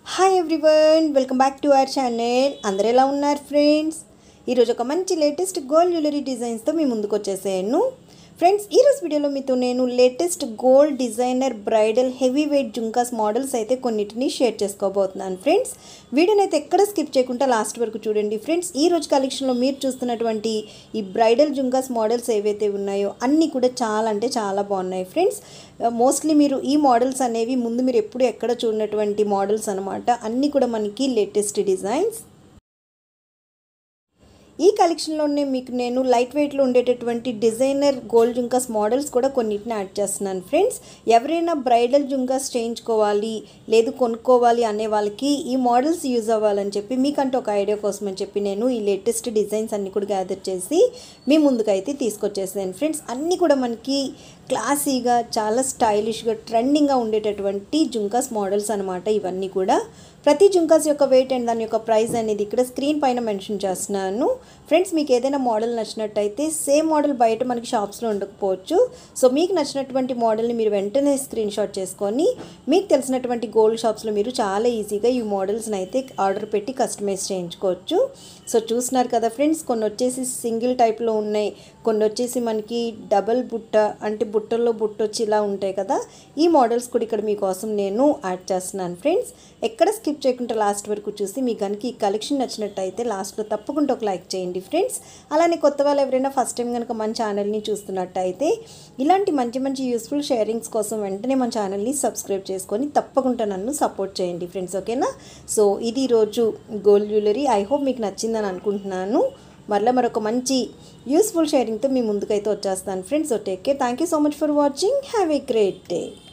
hi everyone welcome back to our channel అందరు ఎలా ఉన్నారు ఫ్రెండ్స్ ఈరోజు ఒక మంచి లేటెస్ట్ గోల్డ్ జ్యువెలరీ డిజైన్స్తో మీ ముందుకు వచ్చేసాను ఫ్రెండ్స్ ఈరోజు వీడియోలో మీతో నేను latest gold designer bridal heavy weight jhumkas models అయితే కొన్నిటిని షేర్ చేసుకోబోతున్నాను ఫ్రెండ్స్ వీడియోని అయితే ఎక్కడ స్కిప్ చేయకుండా లాస్ట్ వరకు చూడండి ఫ్రెండ్స్ ఈ రోజు కలెక్షన్లో మీరు చూస్తున్నటువంటి ఈ బ్రైడల్ జుంకాస్ మోడల్స్ ఏవైతే ఉన్నాయో అన్నీ కూడా చాలా అంటే చాలా బాగున్నాయి ఫ్రెండ్స్ మోస్ట్లీ మీరు ఈ మోడల్స్ అనేవి ముందు మీరు ఎప్పుడు ఎక్కడ చూడనటువంటి మోడల్స్ అనమాట అన్నీ కూడా మనకి లేటెస్ట్ డిజైన్స్ ఈ కలెక్షన్లోనే మీకు నేను లైట్ వెయిట్లో ఉండేటటువంటి డిజైనర్ గోల్డ్ జుంకాస్ మోడల్స్ కూడా కొన్నిటిని యాడ్ చేస్తున్నాను ఫ్రెండ్స్ ఎవరైనా బ్రైడల్ జుంకాస్ చేయించుకోవాలి లేదు కొనుక్కోవాలి అనే వాళ్ళకి ఈ మోడల్స్ యూజ్ అవ్వాలని చెప్పి మీకంటే ఒక ఐడియా కోసం అని చెప్పి నేను ఈ లేటెస్ట్ డిజైన్స్ అన్నీ కూడా గ్యాదర్ చేసి మీ ముందుకైతే తీసుకొచ్చేసాను ఫ్రెండ్స్ అన్నీ కూడా మనకి క్లాసీగా చాలా స్టైలిష్గా ట్రెండింగ్గా ఉండేటటువంటి జుంకాస్ మోడల్స్ అనమాట ఇవన్నీ కూడా ప్రతి జుంకాస్ యొక్క వెయిట్ అండ్ దాని యొక్క ప్రైస్ అనేది ఇక్కడ స్క్రీన్ పైన మెన్షన్ చేస్తున్నాను ఫ్రెండ్స్ మీకు ఏదైనా మోడల్ నచ్చినట్టయితే సేమ్ మోడల్ బయట మనకి షాప్స్లో ఉండకపోవచ్చు సో మీకు నచ్చినటువంటి మోడల్ని మీరు వెంటనే స్క్రీన్ షాట్ చేసుకొని మీకు తెలిసినటువంటి గోల్డ్ షాప్స్లో మీరు చాలా ఈజీగా ఈ మోడల్స్ని అయితే ఆర్డర్ పెట్టి కస్టమైజ్ చేయించుకోవచ్చు సో చూస్తున్నారు కదా ఫ్రెండ్స్ కొన్ని వచ్చేసి సింగిల్ టైప్లో ఉన్నాయి కొన్ని వచ్చేసి మనకి డబల్ బుట్ట అంటే బుట్టల్లో బుట్ట వచ్చి ఇలా ఉంటాయి కదా ఈ మోడల్స్ కూడా ఇక్కడ మీకోసం నేను యాడ్ చేస్తున్నాను ఫ్రెండ్స్ ఎక్కడ స్కిప్ చేయకుండా లాస్ట్ వరకు చూసి మీకు కనుక ఈ కలెక్షన్ నచ్చినట్టయితే లాస్ట్లో తప్పకుండా ఒక లైక్ చేయండి ఫ్రెండ్స్ అలానే కొత్త వాళ్ళు ఎవరైనా ఫస్ట్ టైం కనుక మన ఛానల్ని చూస్తున్నట్టయితే ఇలాంటి మంచి మంచి యూస్ఫుల్ షేరింగ్స్ కోసం వెంటనే మన ఛానల్ని సబ్స్క్రైబ్ చేసుకొని తప్పకుండా నన్ను సపోర్ట్ చేయండి ఫ్రెండ్స్ ఓకేనా సో ఇది ఈరోజు గోల్డ్ జ్యువెలరీ ఐ హోప్ మీకు నచ్చిందని అనుకుంటున్నాను మరలా మరొక మంచి యూస్ఫుల్ షేరింగ్తో మీ ముందుకైతే వచ్చేస్తాను friends so take care thank you so much for watching have a great day